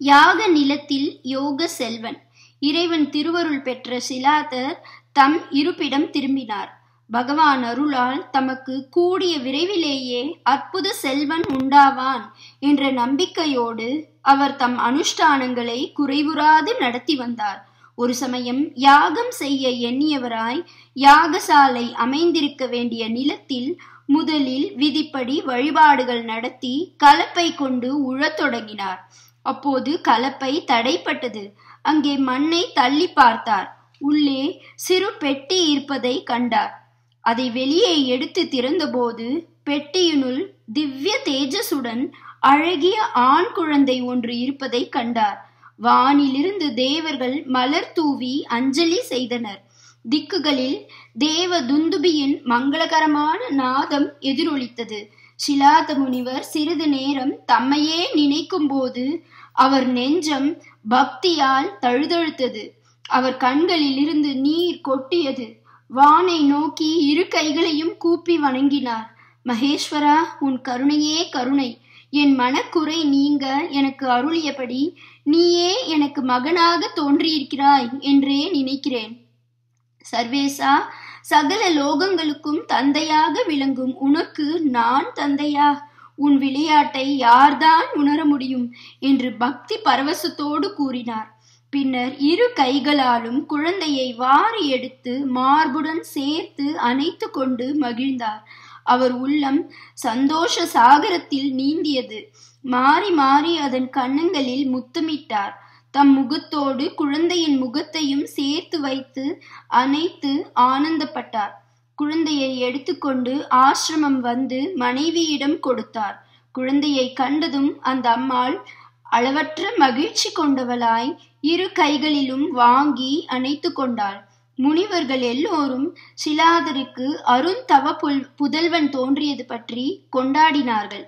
யாக நிலத்தில் யோக செல்வன் இறைவன் திருவருள் பெற்ற சிலாதர் தம் இருப்பிடம் திரும்பினார் பகவான் அருளால் தமக்கு கூடிய விரைவிலேயே அற்புத செல்வன் உண்டாவான் என்ற நம்பிக்கையோடு அவர் தம் அனுஷ்டானங்களை குறைவுறாது நடத்தி வந்தார் ஒரு சமயம் யாகம் செய்ய எண்ணியவராய் யாகசாலை அமைந்திருக்க வேண்டிய நிலத்தில் முதலில் விதிப்படி வழிபாடுகள் நடத்தி கலப்பை கொண்டு உழத் தொடங்கினார் அப்போது கலப்பை தடைப்பட்டது அங்கே மண்ணை தள்ளி பார்த்தார் உள்ளே சிறு பெட்டி இருப்பதை கண்டார் அதை வெளியே எடுத்து திறந்தபோது பெட்டியினுள் திவ்ய தேஜசுடன் அழகிய ஆண் குழந்தை ஒன்று இருப்பதை கண்டார் வானிலிருந்து தேவர்கள் மலர் தூவி அஞ்சலி செய்தனர் திக்குகளில் தேவ துந்துபியின் மங்களகரமான நாதம் எதிரொலித்தது சிலாத முனிவர் சிறிது நேரம் தம்மையே நினைக்கும் போது அவர் நெஞ்சம் பக்தியால் தழுதழுத்தது அவர் கண்களில் இருந்து நீர் கொட்டியது வானை நோக்கி இரு கைகளையும் கூப்பி வணங்கினார் மகேஸ்வரா உன் கருணையே கருணை என் மனக்குறை நீங்க எனக்கு அருளியபடி நீயே எனக்கு மகனாக தோன்றியிருக்கிறாய் என்றே நினைக்கிறேன் சர்வேசா சகல லோகங்களுக்கும் தந்தையாக விளங்கும் உனக்கு நான் தந்தையா உன் விளையாட்டை யார்தான் உணர முடியும் என்று பக்தி பரவசத்தோடு கூறினார் பின்னர் இரு கைகளாலும் குழந்தையை வாரி எடுத்து மார்புடன் சேர்த்து அணைத்து கொண்டு மகிழ்ந்தார் அவர் உள்ளம் சந்தோஷ சாகரத்தில் நீந்தியது மாறி மாறி அதன் கன்னங்களில் முத்தமிட்டார் தம் முகத்தோடு குழந்தையின் முகத்தையும் சேர்த்து வைத்து அனைத்து ஆனந்தப்பட்டார் குழந்தையை எடுத்துக்கொண்டு ஆசிரமம் வந்து மனைவியிடம் கொடுத்தார் குழந்தையை கண்டதும் அந்த அம்மாள் அளவற்ற மகிழ்ச்சி கொண்டவளாய் இரு கைகளிலும் வாங்கி அணைத்து கொண்டாள் முனிவர்கள் எல்லோரும் சிலாதருக்கு அருந்தவ புல் புதல்வன் தோன்றியது பற்றி கொண்டாடினார்கள்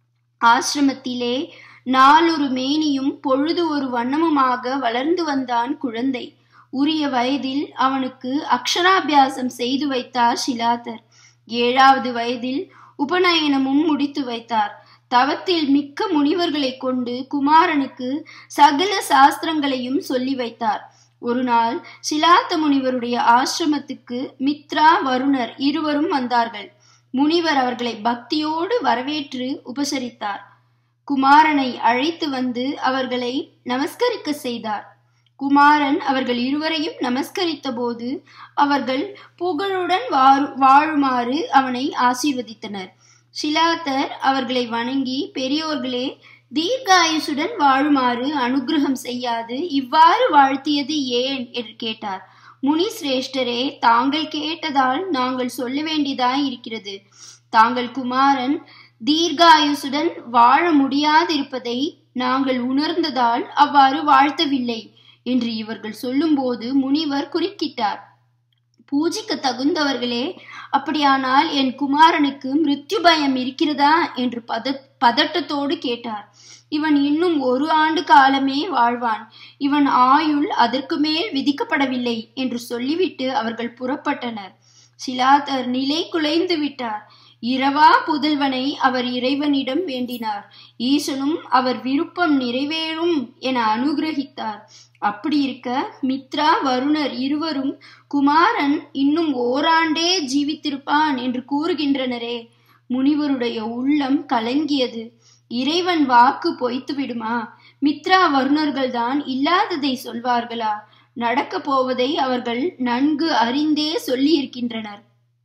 ஆசிரமத்திலே நாளொரு மேனியும் பொழுது ஒரு வண்ணமுமாக வளர்ந்து வந்தான் குழந்தை உரிய வயதில் அவனுக்கு அக்ஷராபியாசம் செய்து வைத்தார் சிலாதர் ஏழாவது வயதில் உபநயனமும் முடித்து வைத்தார் தவத்தில் மிக்க முனிவர்களை கொண்டு குமாரனுக்கு சகல சாஸ்திரங்களையும் சொல்லி வைத்தார் ஒரு நாள் சிலாத்த முனிவருடைய ஆசிரமத்துக்கு மித்ரா வருணர் இருவரும் வந்தார்கள் முனிவர் அவர்களை பக்தியோடு வரவேற்று உபசரித்தார் குமாரனை அழைத்து வந்து அவர்களை நமஸ்கரிக்க செய்தார் குமாரன் அவர்கள் இருவரையும் நமஸ்கரித்த போது அவர்கள் புகழுடன் வாழுமாறு அவனை ஆசீர்வதித்தனர் சிலாத்தர் அவர்களை வணங்கி பெரியோர்களே தீர்காயுசுடன் வாழுமாறு அனுகிரகம் செய்யாது இவ்வாறு வாழ்த்தியது ஏன் என்று கேட்டார் முனி சிரேஷ்டரே தாங்கள் கேட்டதால் நாங்கள் சொல்ல வேண்டியதாய் இருக்கிறது தாங்கள் குமாரன் தீர்காயுசுடன் வாழ முடியாதிருப்பதை நாங்கள் உணர்ந்ததால் அவ்வாறு வாழ்த்தவில்லை என்று இவர்கள் சொல்லும்போது முனிவர் குறுக்கிட்டார் பூஜிக்க தகுந்தவர்களே அப்படியானால் என் குமாரனுக்கு மிருத்யு பயம் இருக்கிறதா என்று பத பதட்டத்தோடு கேட்டார் இவன் இன்னும் ஒரு ஆண்டு காலமே வாழ்வான் இவன் ஆயுள் அதற்கு மேல் விதிக்கப்படவில்லை என்று சொல்லிவிட்டு அவர்கள் புறப்பட்டனர் சிலாதர் நிலை குலைந்து விட்டார் இரவா புதல்வனை அவர் இறைவனிடம் வேண்டினார் ஈசனும் அவர் விருப்பம் நிறைவேறும் என அனுகிரகித்தார் அப்படி இருக்க மித்ரா வருணர் இருவரும் குமாரன் இன்னும் ஓராண்டே ஜீவித்திருப்பான் என்று கூறுகின்றனரே முனிவருடைய உள்ளம் கலங்கியது இறைவன் வாக்கு பொய்த்து விடுமா மித்ரா வருணர்கள் தான் இல்லாததை சொல்வார்களா நடக்க போவதை அவர்கள் நன்கு அறிந்தே சொல்லியிருக்கின்றனர்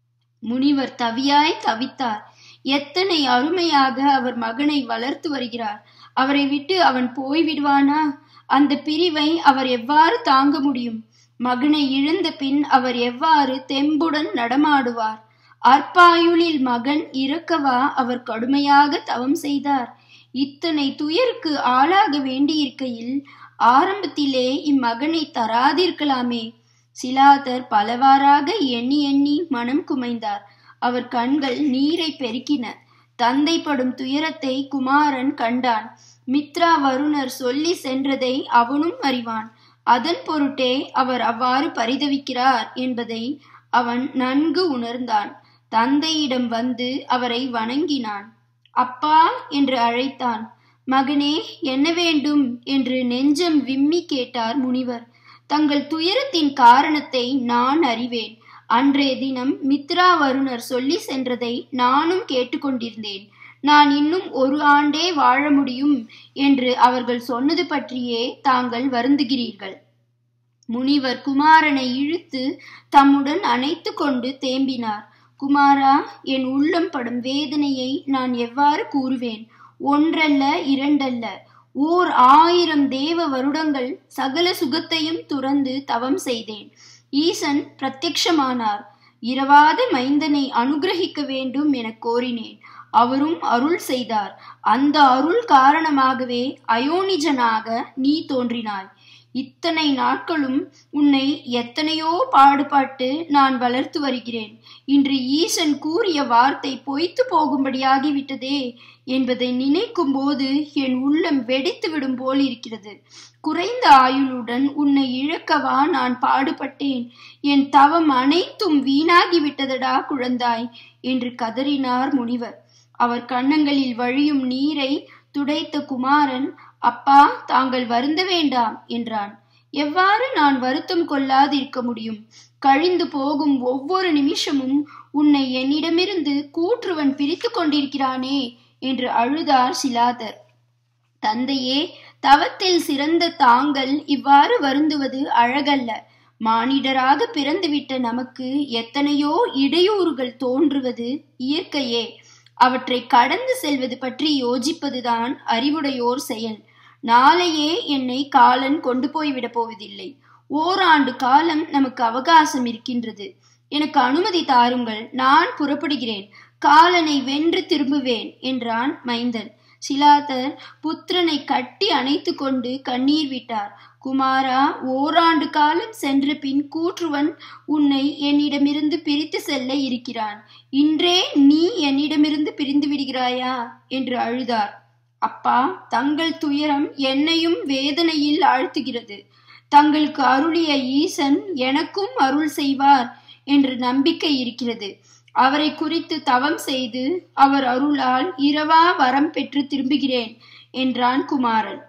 முனிவர் தவியாய் தவித்தார் எத்தனை அருமையாக அவர் மகனை வளர்த்து வருகிறார் அவரை விட்டு அவன் போய்விடுவானா அந்த பிரிவை அவர் எவ்வாறு தாங்க முடியும் மகனை இழந்த பின் அவர் எவ்வாறு தெம்புடன் நடமாடுவார் அற்பாயுளில் மகன் இறக்கவா அவர் கடுமையாக தவம் செய்தார் இத்தனை துயருக்கு ஆளாக வேண்டியிருக்கையில் ஆரம்பத்திலே இம்மகனை தராதிருக்கலாமே சிலாதர் பலவாறாக எண்ணி எண்ணி மனம் குமைந்தார் அவர் கண்கள் நீரை பெருக்கின தந்தை படும் துயரத்தை குமாரன் கண்டான் மித்ரா வருணர் சொல்லி சென்றதை அவனும் அறிவான் அதன் பொருட்டே அவர் அவ்வாறு பரிதவிக்கிறார் என்பதை அவன் நன்கு உணர்ந்தான் தந்தையிடம் வந்து அவரை வணங்கினான் அப்பா என்று அழைத்தான் மகனே என்ன வேண்டும் என்று நெஞ்சம் விம்மி கேட்டார் முனிவர் தங்கள் துயரத்தின் காரணத்தை நான் அறிவேன் அன்றைய தினம் மித்ரா வருணர் சொல்லி சென்றதை நானும் கேட்டுக்கொண்டிருந்தேன் நான் இன்னும் ஒரு ஆண்டே வாழ முடியும் என்று அவர்கள் சொன்னது பற்றியே தாங்கள் வருந்துகிறீர்கள் முனிவர் குமாரனை இழுத்து தம்முடன் அணைத்து கொண்டு தேம்பினார் குமாரா என் உள்ளம் படும் வேதனையை நான் எவ்வாறு கூறுவேன் ஒன்றல்ல இரண்டல்ல ஓர் ஆயிரம் தேவ வருடங்கள் சகல சுகத்தையும் துறந்து தவம் செய்தேன் ஈசன் பிரத்யக்ஷமானார் இரவாத மைந்தனை அனுகிரகிக்க வேண்டும் என கோரினேன் அவரும் அருள் செய்தார் அந்த அருள் காரணமாகவே அயோனிஜனாக நீ தோன்றினாய் இத்தனை நாட்களும் உன்னை எத்தனையோ பாடுபட்டு நான் வளர்த்து வருகிறேன் இன்று ஈசன் கூறிய வார்த்தை பொய்த்து போகும்படியாகிவிட்டதே என்பதை நினைக்கும் போது என் உள்ளம் வெடித்து விடும் போல் இருக்கிறது குறைந்த ஆயுளுடன் உன்னை இழக்கவா நான் பாடுபட்டேன் என் தவம் அனைத்தும் வீணாகி விட்டதடா குழந்தாய் என்று கதறினார் முனிவர் அவர் கன்னங்களில் வழியும் நீரை துடைத்த குமாரன் அப்பா தாங்கள் வருந்த வேண்டாம் என்றான் எவ்வாறு நான் வருத்தம் கொள்ளாதிருக்க முடியும் கழிந்து போகும் ஒவ்வொரு நிமிஷமும் உன்னை என்னிடமிருந்து கூற்றுவன் பிரித்து கொண்டிருக்கிறானே என்று அழுதார் சிலாதர் தந்தையே தவத்தில் சிறந்த தாங்கள் இவ்வாறு வருந்துவது அழகல்ல மானிடராக பிறந்துவிட்ட நமக்கு எத்தனையோ இடையூறுகள் தோன்றுவது இயற்கையே அவற்றை கடந்து செல்வது பற்றி யோசிப்பதுதான் அறிவுடையோர் செயல் நாளையே என்னை காலன் கொண்டு போய்விடப் போவதில்லை ஓராண்டு காலம் நமக்கு அவகாசம் இருக்கின்றது எனக்கு அனுமதி தாருங்கள் நான் புறப்படுகிறேன் காலனை வென்று திரும்புவேன் என்றான் மைந்தன் சிலாதர் புத்திரனை கட்டி அணைத்து கொண்டு கண்ணீர் விட்டார் குமாரா ஓராண்டு காலம் சென்ற பின் கூற்றுவன் உன்னை என்னிடமிருந்து பிரித்து செல்ல இருக்கிறான் இன்றே நீ என்னிடமிருந்து பிரிந்து விடுகிறாயா என்று அழுதார் அப்பா தங்கள் துயரம் என்னையும் வேதனையில் ஆழ்த்துகிறது தங்களுக்கு அருளிய ஈசன் எனக்கும் அருள் செய்வார் என்று நம்பிக்கை இருக்கிறது அவரை குறித்து தவம் செய்து அவர் அருளால் இரவா வரம் பெற்று திரும்புகிறேன் என்றான் குமாரன்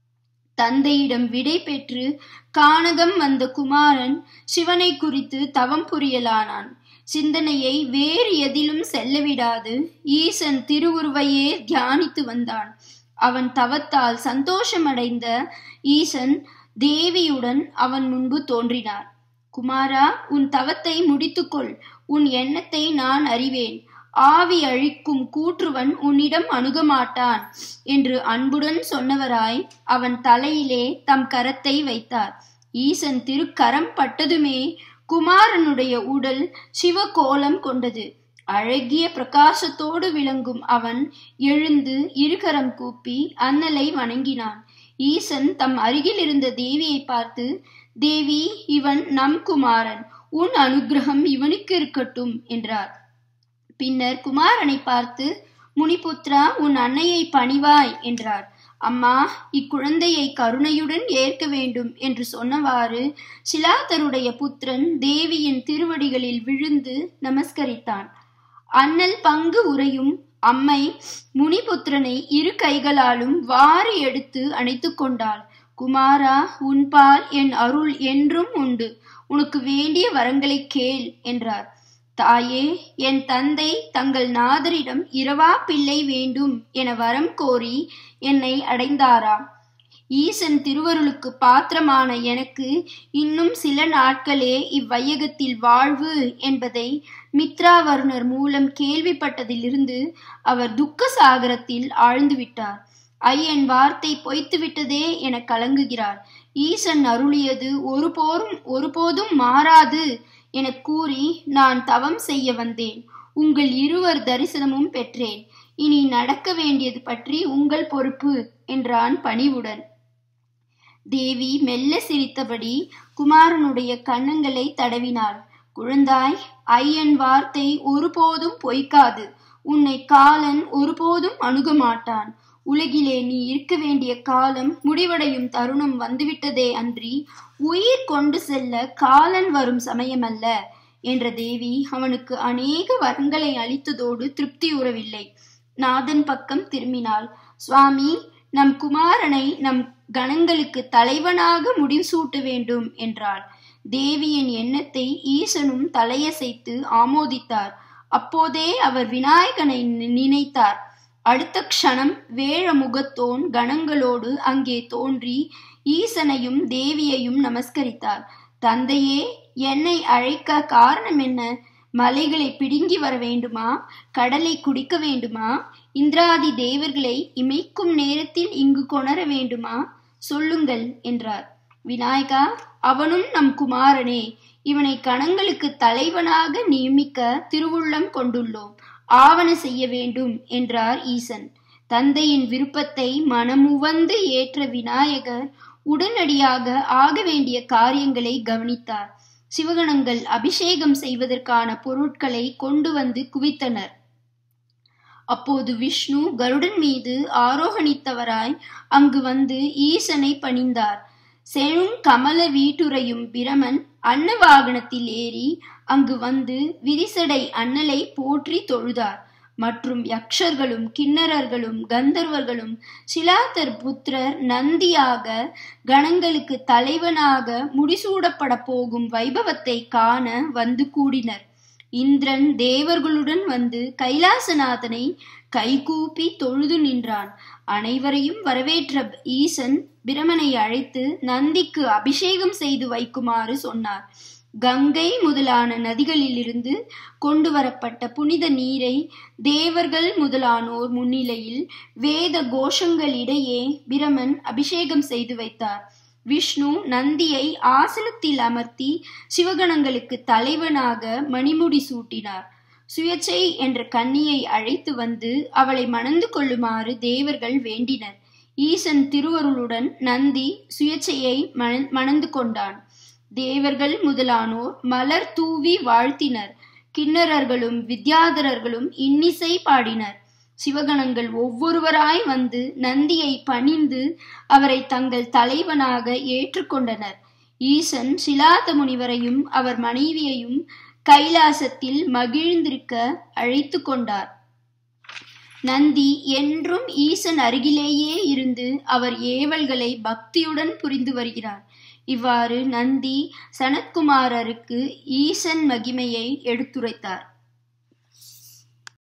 தந்தையிடம் விடை பெற்று கானகம் வந்த குமாரன் சிவனை குறித்து தவம் புரியலானான் சிந்தனையை வேறு எதிலும் செல்லவிடாது ஈசன் திருவுருவையே தியானித்து வந்தான் அவன் தவத்தால் சந்தோஷமடைந்த ஈசன் தேவியுடன் அவன் முன்பு தோன்றினார் குமாரா உன் தவத்தை முடித்துக்கொள் உன் எண்ணத்தை நான் அறிவேன் ஆவி அழிக்கும் கூற்றுவன் உன்னிடம் அணுகமாட்டான் என்று அன்புடன் சொன்னவராய் அவன் தலையிலே தம் கரத்தை வைத்தார் ஈசன் திருக்கரம் பட்டதுமே குமாரனுடைய உடல் சிவகோலம் கொண்டது அழகிய பிரகாசத்தோடு விளங்கும் அவன் எழுந்து இருகரம் கூப்பி அன்னலை வணங்கினான் ஈசன் தம் அருகில் இருந்த தேவியை பார்த்து தேவி இவன் நம் குமாரன் உன் அனுகிரகம் இவனுக்கு இருக்கட்டும் என்றார் பின்னர் குமாரனை பார்த்து முனிபுத்ரா உன் அன்னையை பணிவாய் என்றார் அம்மா இக்குழந்தையை கருணையுடன் ஏற்க வேண்டும் என்று சொன்னவாறு சிலாதருடைய புத்திரன் தேவியின் திருவடிகளில் விழுந்து நமஸ்கரித்தான் அண்ணல் பங்கு உரையும் அம்மை முனிபுத்திரனை இரு கைகளாலும் வாரி எடுத்து அணைத்து கொண்டாள் குமாரா உன்பால் என் அருள் என்றும் உண்டு உனக்கு வேண்டிய வரங்களை கேள் என்றார் தாயே என் தந்தை தங்கள் நாதரிடம் இரவா பிள்ளை வேண்டும் என வரம் கோரி என்னை அடைந்தாராம் ஈசன் திருவருளுக்கு பாத்திரமான எனக்கு இன்னும் சில நாட்களே இவ்வையகத்தில் வாழ்வு என்பதை மித்ராவருணர் மூலம் கேள்விப்பட்டதிலிருந்து அவர் துக்க சாகரத்தில் ஆழ்ந்து விட்டார் ஐயன் வார்த்தை பொய்த்து விட்டதே என கலங்குகிறார் ஈசன் அருளியது ஒருபோரும் ஒருபோதும் மாறாது என கூறி நான் தவம் செய்ய வந்தேன் உங்கள் இருவர் தரிசனமும் பெற்றேன் இனி நடக்க வேண்டியது பற்றி உங்கள் பொறுப்பு என்றான் பணிவுடன் தேவி மெல்ல சிரித்தபடி குமாரனுடைய கன்னங்களை தடவினாள் குழந்தாய் ஐயன் வார்த்தை ஒருபோதும் பொய்க்காது உன்னை காலன் ஒருபோதும் அணுக மாட்டான் உலகிலே நீ இருக்க வேண்டிய காலம் முடிவடையும் தருணம் வந்துவிட்டதே அன்றி உயிர் கொண்டு செல்ல காலன் வரும் சமயமல்ல என்ற தேவி அவனுக்கு அநேக வரங்களை அளித்ததோடு திருப்தியுறவில்லை நாதன் பக்கம் திரும்பினாள் சுவாமி நம் குமாரனை நம் கணங்களுக்கு தலைவனாக முடிசூட்ட வேண்டும் என்றாள் தேவியின் எண்ணத்தை ஈசனும் தலையசைத்து ஆமோதித்தார் அப்போதே அவர் விநாயகனை நினைத்தார் அடுத்த க்ஷணம் வேழ முகத்தோன் கணங்களோடு அங்கே தோன்றி ஈசனையும் தேவியையும் நமஸ்கரித்தார் தந்தையே என்னை அழைக்க காரணம் என்ன மலைகளை பிடுங்கி வர வேண்டுமா கடலை குடிக்க வேண்டுமா இந்திராதி தேவர்களை இமைக்கும் நேரத்தில் இங்கு கொணர வேண்டுமா சொல்லுங்கள் என்றார் விநாயகா அவனும் நம் குமாரனே இவனை கணங்களுக்கு தலைவனாக நியமிக்க திருவுள்ளம் கொண்டுள்ளோம் ஆவண செய்ய வேண்டும் என்றார் ஈசன் தந்தையின் விருப்பத்தை மனமுவந்து ஏற்ற விநாயகர் உடனடியாக ஆக வேண்டிய காரியங்களை கவனித்தார் சிவகணங்கள் அபிஷேகம் செய்வதற்கான பொருட்களை கொண்டு வந்து குவித்தனர் அப்போது விஷ்ணு கருடன் மீது ஆரோகணித்தவராய் அங்கு வந்து ஈசனை பணிந்தார் செழும் கமல வீட்டுரையும் பிரமன் அன்ன வாகனத்தில் ஏறி அங்கு வந்து விரிசடை அண்ணலை போற்றி தொழுதார் மற்றும் யக்ஷர்களும் கிண்ணறர்களும் கந்தர்வர்களும் சிலாத்தர் புத்திரர் நந்தியாக கணங்களுக்கு தலைவனாக முடிசூடப்பட போகும் வைபவத்தை காண வந்து கூடினர் இந்திரன் தேவர்களுடன் வந்து கைலாசநாதனை கைகூப்பி தொழுது நின்றான் அனைவரையும் வரவேற்ற ஈசன் பிரமனை அழைத்து நந்திக்கு அபிஷேகம் செய்து வைக்குமாறு சொன்னார் கங்கை முதலான நதிகளிலிருந்து கொண்டு வரப்பட்ட புனித நீரை தேவர்கள் முதலானோர் முன்னிலையில் வேத கோஷங்களிடையே பிரமன் அபிஷேகம் செய்து வைத்தார் விஷ்ணு நந்தியை ஆசனத்தில் அமர்த்தி சிவகணங்களுக்கு தலைவனாக மணிமுடி சூட்டினார் சுயச்சை என்ற கன்னியை அழைத்து வந்து அவளை மணந்து கொள்ளுமாறு தேவர்கள் வேண்டினர் ஈசன் திருவருளுடன் நந்தி சுயச்சையை மணந்து கொண்டான் தேவர்கள் முதலானோர் மலர் தூவி வாழ்த்தினர் கிண்ணறர்களும் வித்யாதரர்களும் இன்னிசை பாடினர் சிவகணங்கள் ஒவ்வொருவராய் வந்து நந்தியை பணிந்து அவரை தங்கள் தலைவனாக ஏற்றுக்கொண்டனர் ஈசன் சிலாத முனிவரையும் அவர் மனைவியையும் கைலாசத்தில் மகிழ்ந்திருக்க அழைத்து கொண்டார் நந்தி என்றும் ஈசன் அருகிலேயே இருந்து அவர் ஏவல்களை பக்தியுடன் புரிந்து வருகிறார் இவ்வாறு நந்தி சனத்குமாரருக்கு ஈசன் மகிமையை எடுத்துரைத்தார்